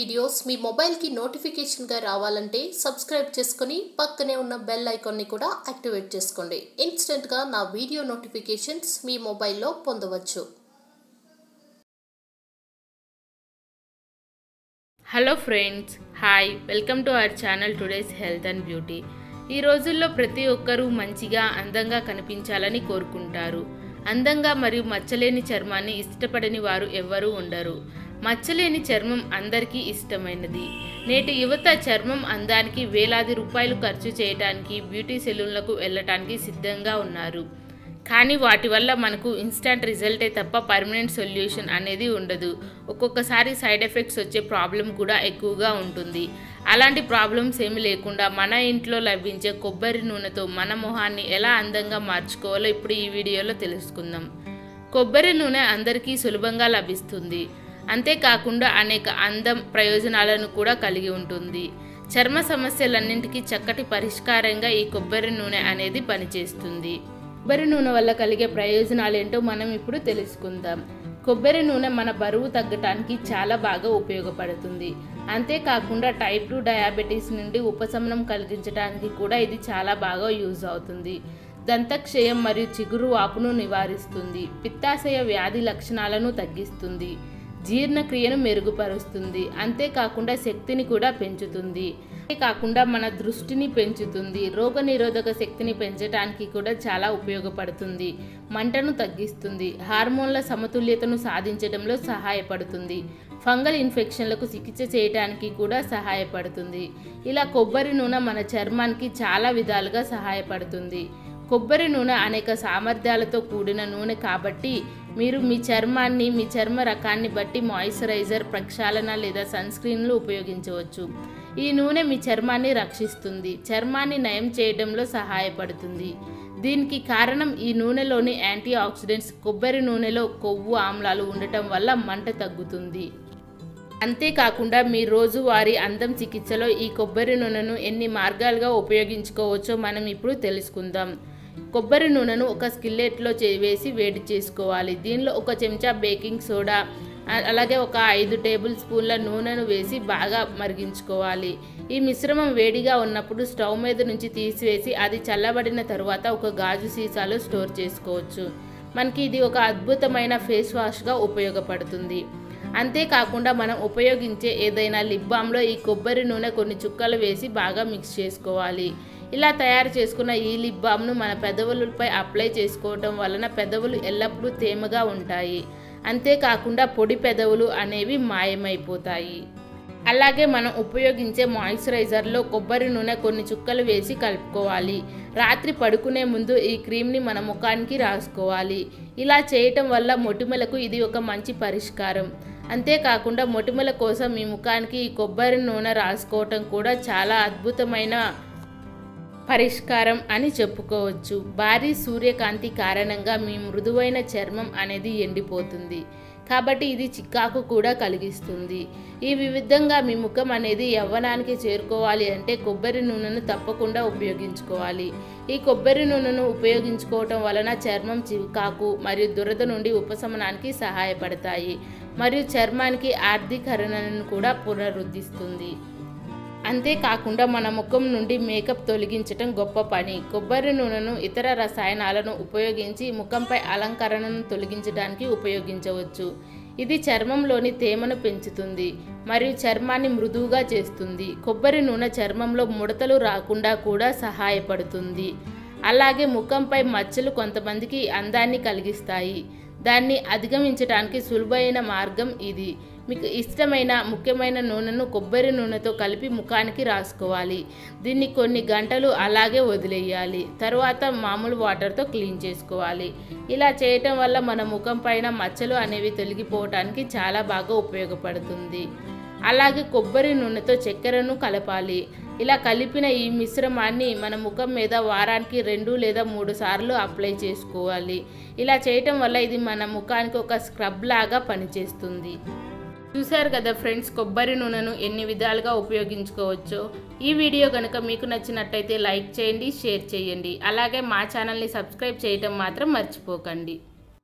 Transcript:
videos మీ మొబైల్కి నోటిఫికేషన్గా రావాలంటే సబ్స్క్రైబ్ చేసుకొని పక్కనే ఉన్న బెల్ ఐకాన్ని కూడా యాక్టివేట్ చేసుకోండి ఇన్స్టెంట్గా నా వీడియో నోటిఫికేషన్స్ మీ మొబైల్లో పొందవచ్చు hello friends hi welcome to our channel today's health and beauty ఈ రోజుల్లో ప్రతి ఒక్కరూ మంచిగా అందంగా కనిపించాలని కోరుకుంటారు అందంగా మరియు మచ్చలేని చర్మాన్ని ఇష్టపడని వారు ఎవ్వరూ ఉండరు మచ్చలేని చర్మం అందరికీ ఇష్టమైనది నేటి యువత చర్మం అందానికి వేలాది రూపాయలు ఖర్చు చేయడానికి బ్యూటీ సెలూన్లకు వెళ్ళటానికి సిద్ధంగా ఉన్నారు కానీ వాటి వల్ల మనకు ఇన్స్టంట్ రిజల్టే తప్ప పర్మనెంట్ సొల్యూషన్ అనేది ఉండదు ఒక్కొక్కసారి సైడ్ ఎఫెక్ట్స్ వచ్చే ప్రాబ్లం కూడా ఎక్కువగా ఉంటుంది అలాంటి ప్రాబ్లమ్స్ ఏమి లేకుండా మన ఇంట్లో లభించే కొబ్బరి నూనెతో మన మొహాన్ని ఎలా అందంగా మార్చుకోవాలో ఇప్పుడు ఈ వీడియోలో తెలుసుకుందాం కొబ్బరి నూనె అందరికీ సులభంగా లభిస్తుంది అంతేకాకుండా అనేక అందం ప్రయోజనాలను కూడా కలిగి ఉంటుంది చర్మ సమస్యలన్నింటికీ చక్కటి పరిష్కారంగా ఈ కొబ్బరి నూనె అనేది పనిచేస్తుంది కొబ్బరి నూనె వల్ల కలిగే ప్రయోజనాలు ఏంటో మనం ఇప్పుడు తెలుసుకుందాం కొబ్బరి నూనె మన బరువు తగ్గటానికి చాలా బాగా ఉపయోగపడుతుంది అంతేకాకుండా టైప్ టూ డయాబెటీస్ నుండి ఉపశమనం కలిగించడానికి కూడా ఇది చాలా బాగా యూజ్ అవుతుంది దంతక్షయం మరియు చిగురు వాపును నివారిస్తుంది పిత్తాశయ వ్యాధి లక్షణాలను తగ్గిస్తుంది జీర్ణక్రియను మెరుగుపరుస్తుంది అంతేకాకుండా శక్తిని కూడా పెంచుతుంది అంతేకాకుండా మన దృష్టిని పెంచుతుంది రోగనిరోధక శక్తిని పెంచడానికి కూడా చాలా ఉపయోగపడుతుంది మంటను తగ్గిస్తుంది హార్మోన్ల సమతుల్యతను సాధించడంలో సహాయపడుతుంది ఫంగల్ ఇన్ఫెక్షన్లకు చికిత్స చేయడానికి కూడా సహాయపడుతుంది ఇలా కొబ్బరి నూనె మన చర్మానికి చాలా విధాలుగా సహాయపడుతుంది కొబ్బరి నూనె అనేక సామర్థ్యాలతో కూడిన నూనె కాబట్టి మీరు మీ చర్మాన్ని మీ చర్మ రకాన్ని బట్టి మాయిశ్చరైజర్ ప్రక్షాళన లేదా సన్ స్క్రీన్లు ఉపయోగించవచ్చు ఈ నూనె మీ చర్మాన్ని రక్షిస్తుంది చర్మాన్ని నయం చేయడంలో సహాయపడుతుంది దీనికి కారణం ఈ నూనెలోని యాంటీ ఆక్సిడెంట్స్ కొబ్బరి నూనెలో కొవ్వు ఆమ్లాలు ఉండటం వల్ల మంట తగ్గుతుంది అంతేకాకుండా మీ రోజువారీ అందం చికిత్సలో ఈ కొబ్బరి నూనెను ఎన్ని మార్గాలుగా ఉపయోగించుకోవచ్చో మనం ఇప్పుడు తెలుసుకుందాం కొబ్బరి నూనెను ఒక స్కిల్లెట్లో చే వేసి వేడి చేసుకోవాలి దీనిలో ఒక చెంచా బేకింగ్ సోడా అలాగే ఒక ఐదు టేబుల్ స్పూన్ల నూనెను వేసి బాగా మరిగించుకోవాలి ఈ మిశ్రమం వేడిగా ఉన్నప్పుడు స్టవ్ మీద నుంచి తీసివేసి అది చల్లబడిన తరువాత ఒక గాజు సీసాలో స్టోర్ చేసుకోవచ్చు మనకి ఇది ఒక అద్భుతమైన ఫేస్ వాష్గా ఉపయోగపడుతుంది అంతేకాకుండా మనం ఉపయోగించే ఏదైనా లిప్ బామ్లో ఈ కొబ్బరి నూనె కొన్ని చుక్కలు వేసి బాగా మిక్స్ చేసుకోవాలి ఇలా తయారు చేసుకున్న ఈ లిప్ బామ్ను మన పెదవులపై అప్లై చేసుకోవటం వలన పెదవులు ఎల్లప్పుడూ తేమగా ఉంటాయి అంతేకాకుండా పొడి పెదవులు అనేవి మాయమైపోతాయి అలాగే మనం ఉపయోగించే మాయిశ్చరైజర్లో కొబ్బరి నూనె కొన్ని చుక్కలు వేసి కలుపుకోవాలి రాత్రి పడుకునే ముందు ఈ క్రీమ్ని మన ముఖానికి రాసుకోవాలి ఇలా చేయటం వల్ల మొటిమలకు ఇది ఒక మంచి పరిష్కారం అంతేకాకుండా మొటిమల కోసం మీ ముఖానికి ఈ కొబ్బరి నూనె రాసుకోవటం కూడా చాలా అద్భుతమైన పరిష్కారం అని చెప్పుకోవచ్చు భారీ సూర్యకాంతి కారణంగా మీ మృదువైన చర్మం అనేది ఎండిపోతుంది కాబట్టి ఇది చిక్కాకు కూడా కలిగిస్తుంది ఈ విధంగా మీ ముఖం అనేది యవ్వనానికి చేరుకోవాలి అంటే కొబ్బరి నూనెను తప్పకుండా ఉపయోగించుకోవాలి ఈ కొబ్బరి నూనెను ఉపయోగించుకోవటం వలన చర్మం చికాకు మరియు దురద నుండి ఉపశమనానికి సహాయపడతాయి మరియు చర్మానికి ఆర్థికరణను కూడా పునరుద్ధిస్తుంది అంతేకాకుండా మన ముఖం నుండి మేకప్ తొలగించటం గొప్ప పని కొబ్బరి నూనెను ఇతర రసాయనాలను ఉపయోగించి ముఖంపై అలంకరణను తొలగించడానికి ఉపయోగించవచ్చు ఇది చర్మంలోని తేమను పెంచుతుంది మరియు చర్మాన్ని మృదువుగా చేస్తుంది కొబ్బరి నూనె చర్మంలో ముడతలు రాకుండా కూడా సహాయపడుతుంది అలాగే ముఖంపై మచ్చలు కొంతమందికి అందాన్ని కలిగిస్తాయి దాన్ని అధిగమించడానికి సులభమైన మార్గం ఇది మీకు ఇష్టమైన ముఖ్యమైన నూనెను కొబ్బరి నూనెతో కలిపి ముఖానికి రాసుకోవాలి దీన్ని కొన్ని గంటలు అలాగే వదిలేయాలి తర్వాత మామూలు వాటర్తో క్లీన్ చేసుకోవాలి ఇలా చేయటం వల్ల మన ముఖం పైన మచ్చలు అనేవి తొలగిపోవటానికి చాలా బాగా ఉపయోగపడుతుంది అలాగే కొబ్బరి నూనెతో చక్కెరను కలపాలి ఇలా కలిపిన ఈ మిశ్రమాన్ని మన ముఖం మీద వారానికి రెండు లేదా మూడు సార్లు అప్లై చేసుకోవాలి ఇలా చేయటం వల్ల ఇది మన ముఖానికి ఒక స్క్రబ్ లాగా పనిచేస్తుంది చూశారు కదా ఫ్రెండ్స్ కొబ్బరి నూనెను ఎన్ని విధాలుగా ఉపయోగించుకోవచ్చో ఈ వీడియో కనుక మీకు నచ్చినట్టయితే లైక్ చేయండి షేర్ చేయండి అలాగే మా ఛానల్ని సబ్స్క్రైబ్ చేయటం మాత్రం మర్చిపోకండి